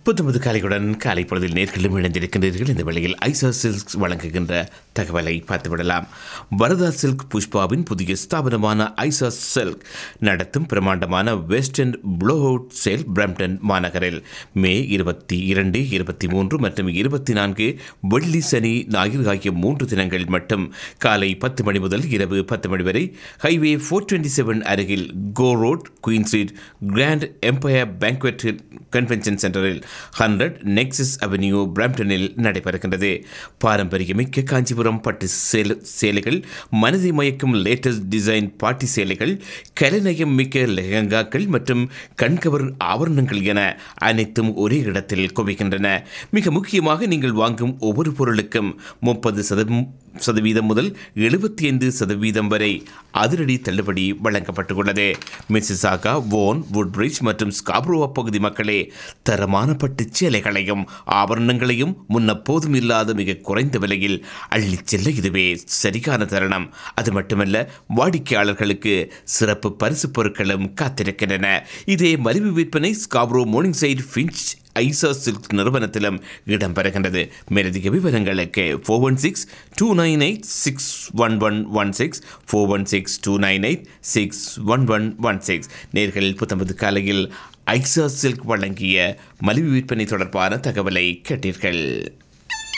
புத்தமது காலையுடன் காலை பொழுதில் நேர்களும் இணைந்திருக்கின்றீர்கள் இந்த வேளையில் ஐசா சில்க்ஸ் வழங்குகின்ற தகவலை பார்த்துவிடலாம் வரதா சில்க் புஷ்பாவின் புதிய ஸ்தாபனமான ஐசா சில்க் நடத்தும் பிரமாண்டமான வெஸ்டர்ன் ப்ளோஅவுட் சேல் பிரம்டன் மாநகரில் மே இருபத்தி இரண்டு இருபத்தி மூன்று மற்றும் இருபத்தி நான்கு வெள்ளி சனி ஞாயிறு ஆகிய மூன்று தினங்கள் மட்டும் காலை பத்து மணி முதல் இரவு பத்து மணி வரை ஹைவே ஃபோர் டுவெண்ட்டி செவன் அருகில் Gore road Queen street Grand Empire banquet convention சென்டரில் ஹண்ட்ரட் நெக்ஸஸ் அவென்யூ பிரம்டனில் நடைபெறுகின்றது பாரம்பரியமிக்க காஞ்சிபுரம் பட்டு சேல சேலைகள் மனதை மயக்கும் லேட்டஸ்ட் டிசைன் பாட்டி சேலைகள் கலைநயம் மிக்க லெஹங்காக்கள் மற்றும் கண்கவர் ஆபரணங்கள் என அனைத்தும் ஒரே இடத்தில் குவிக்கின்றன மிக முக்கியமாக நீங்கள் வாங்கும் ஒவ்வொரு பொருளுக்கும் முப்பது சதவீதம் சதவீதம் முதல் எழுபத்தி ஐந்து சதவீதம் வரை அதிரடி தள்ளுபடி வழங்கப்பட்டுள்ளது மிசிசாகா வோன் வுட்பிரிட்ஜ் மற்றும் ஸ்காப்ரோவா பகுதி மக்களே தரமான பட்டுச் சேலைகளையும் ஆபரணங்களையும் முன்னப்போதும் இல்லாத மிக குறைந்த விலையில் அள்ளிச் செல்ல இதுவே சரியான தருணம் அது மட்டுமல்ல வாடிக்கையாளர்களுக்கு சிறப்பு பரிசு பொருட்களும் காத்திருக்கின்றன இதே மலிவு விற்பனை Scarborough Morningside Finch Aisa silk நிறுவனத்திலும் இடம்பெறுகின்றது மேலதிக விவரங்களுக்கு four one six two nine eight six one one one six four one six two nine eight six one one one six நேர்கள் புத்தம்பது காலையில் ஐசா சில்க் வழங்கிய மலிவு விற்பனை தொடர்பான தகவலை கேட்டீர்கள்